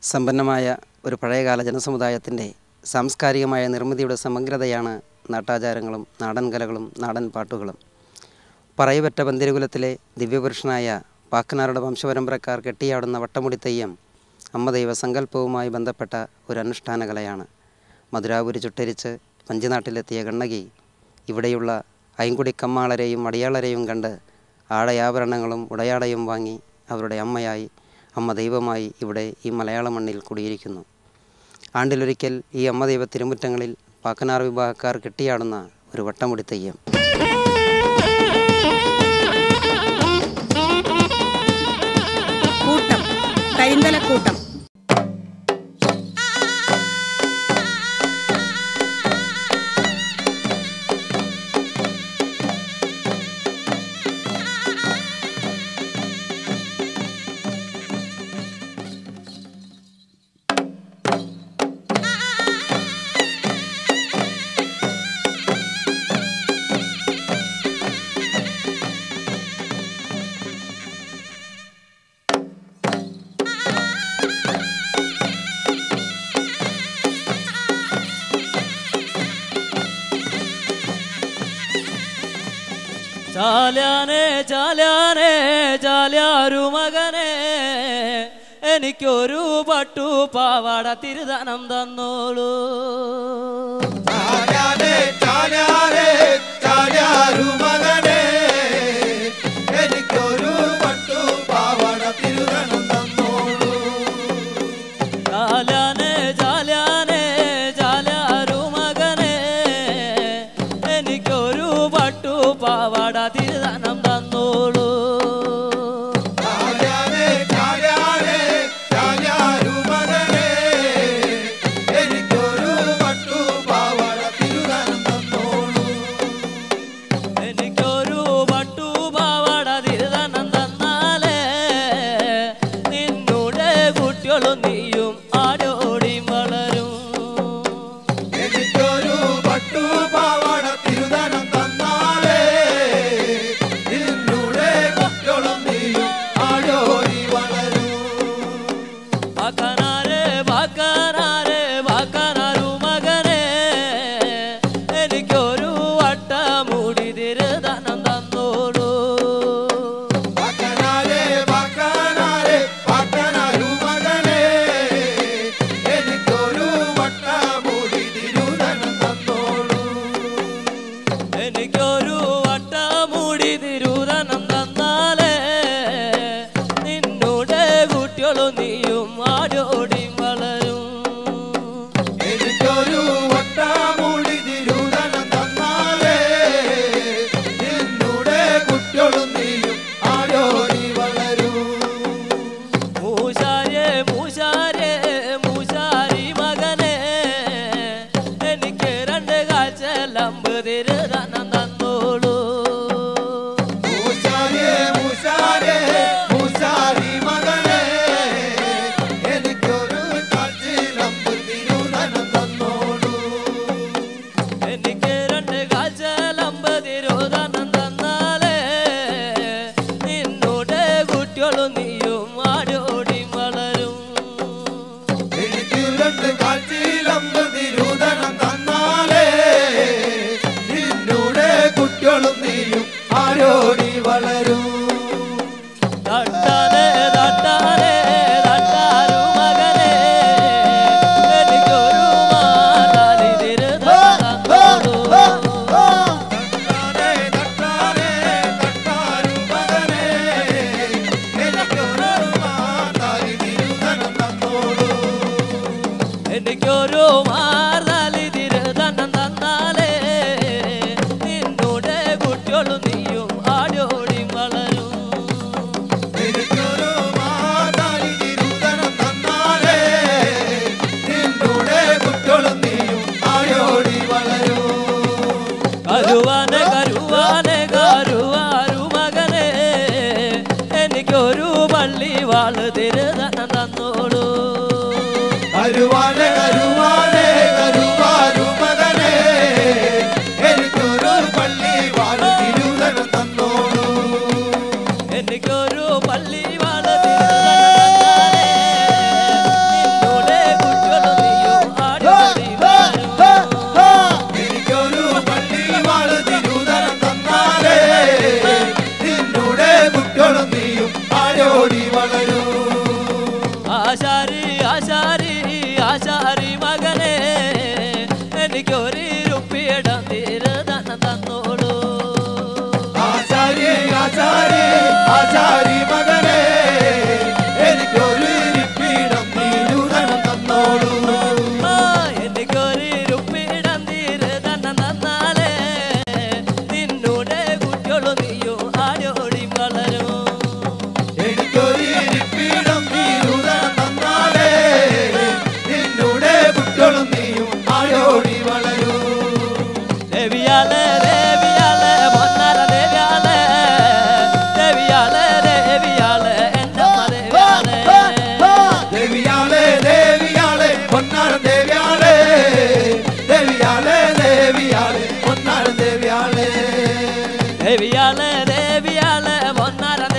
സമ്പന്നമായ ഒരു പഴയകാല ജനസമുദായത്തിൻ്റെ സാംസ്കാരികമായ നിർമ്മിതിയുടെ സമഗ്രതയാണ് നാട്ടാചാരങ്ങളും നാടൻ കലകളും നാടൻ പാട്ടുകളും പറയപെറ്റ പന്തിരുകുലത്തിലെ ദിവ്യപുരുഷനായ പാക്കനാരുടെ വംശപരമ്പരക്കാർ കെട്ടിയാടുന്ന വട്ടമുടി തെയ്യം അമ്മദൈവ സങ്കല്പവുമായി ബന്ധപ്പെട്ട ഒരു അനുഷ്ഠാന കലയാണ് മധുരാപുരി ചുട്ടരിച്ച് പഞ്ചനാട്ടിലെത്തിയ കണ്ണകി ഇവിടെയുള്ള ഐങ്കുടി കമ്മാളരെയും അടിയാളരെയും കണ്ട് ആടയാഭരണങ്ങളും ഉടയാടയും വാങ്ങി അവരുടെ അമ്മയായി അമ്മ ദൈവമായി ഇവിടെ ഈ മലയാള മണ്ണിൽ കുടിയിരിക്കുന്നു ആണ്ടിലൊരിക്കൽ ഈ അമ്മ ദൈവ തിരുമുറ്റങ്ങളിൽ പാക്കനാർ വിഭാഗക്കാർ കെട്ടിയാടുന്ന ഒരു വട്ടമുടി തെയ്യം കൂട്ടം കരിന്തലക്കൂട്ടം ചാലാനെ ചാലാനെ ചാലാരു മകനെ എനിക്കൊരു പട്ടു പാവാട തിരുദാനം തന്നോളൂ ചാലാനെ ചാലാനെ ചാലാരു മകനെ എനിക്കൊരു പട്ടു പാവാട തിരുതണം തന്നോളൂ ചാലാനെ ചാലാനെ ചാലാരു മകനെ എനിക്കൊരു പട്ടു പാവാട തിരുദാനം തന്നോളൂ ചാലാനെ ചാലാനെ ചാലാരു മകനെ എനിക്കൊരു പട്ടു പാവാട തിരുതണം തന്നോളൂ എനിക്കൊരു പട്ടു പാവാട തിരുദാനം തന്നാലേ നിന്നുടെ കുട്ടികളും നീയും ആടോടി വളരും എനിക്കൊരു പട്ടു പാവാട തിരുതണം തന്നാലേ നിന്നുടെ കുട്ടികളും നീയും ആടോടി വളരും വാക്കാനാരെ വാക്കാനാരെ വാക്കാനാരു മകനെ എനിക്കൊരു വട്ട മൂടി തിരുദാനം തന്നോളൂ ബാക്കനാരെ ബാക്കനാരെ ബാക്കനാരു മകനെ എനിക്കൊരു വട്ട മൂടി തിരുതനം തന്നോളൂ എനിക്കൊരു വട്ട മൂടി തിരുദാനം തന്നാലേ നിന്നുടെ കുട്ടികളും നീയും ആടോടി വളരും എനിക്കൊരു വട്ട മൂടി തിരുതനം തന്നാലേ നിന്നുടെ കുട്ടികളും നീയും ആടോടി വളരും മൂശാരെ മൂശാരെ മൂശാരി മകനെ എനിക്ക് രണ്ട് കാഴ്ച ലമ്പ് തിരുദാനം തന്നോളൂ മൂശാരേ മൂശാരേ മൂശാരി മകനെ എനിക്കൊരു കാച്ചിലമ്പ് തിരുതനം തന്നോളൂ എനിക്ക് രണ്ട് കാഴ്ച ലമ്പ് തിരുദാനം തന്നാലേ നിന്നുടെ കുട്ടികളും നീയും ആടോടി വളരും എനിക്ക് രണ്ട് കാച്ചിലമ്പ് തിരുതനം തന്നാലേ നിന്നൂടെ കുട്ടികളും നീയും ആരോടി വളരും തട്ടാനെ തട്ടാനെ തട്ടാരു മകനെ എനിക്കൊരു മാതാലി തിരുദാനം തന്നോളൂ തട്ടാനെ, തട്ടാനെ, തട്ടാരു മകനെ, എനിക്കൊരു മാതാരി തിരുതനം തന്നോളൂ എനിക്കൊരു മാർദാലി തിരുദണ്ണം തന്നാലേ നിന്നുടെ കുട്ടികളും നീയും ആടോടി വളരും എനിക്കൊരു മാതാരി തിരുതനം തന്നാലേ നിന്നൂടെ കുട്ടികളും നീയും ആയോടി വളരൂ കരുവാനെ കരുവാനെ കരുവാരു മകനെ എനിക്കൊരു പള്ളി വാള് തിരുദണ്ണം തന്നോളൂ കരുവാനെ കരുവാനെ കരുവാരു മകനെ എനിക്കൊരു പള്ളി വാഴ തിരുതനം തന്നോളൂ എനിക്കൊരു പള്ളി വാള് തിരുദണ്ണം തന്നാലേ ദേവിയാള് പൊന്നര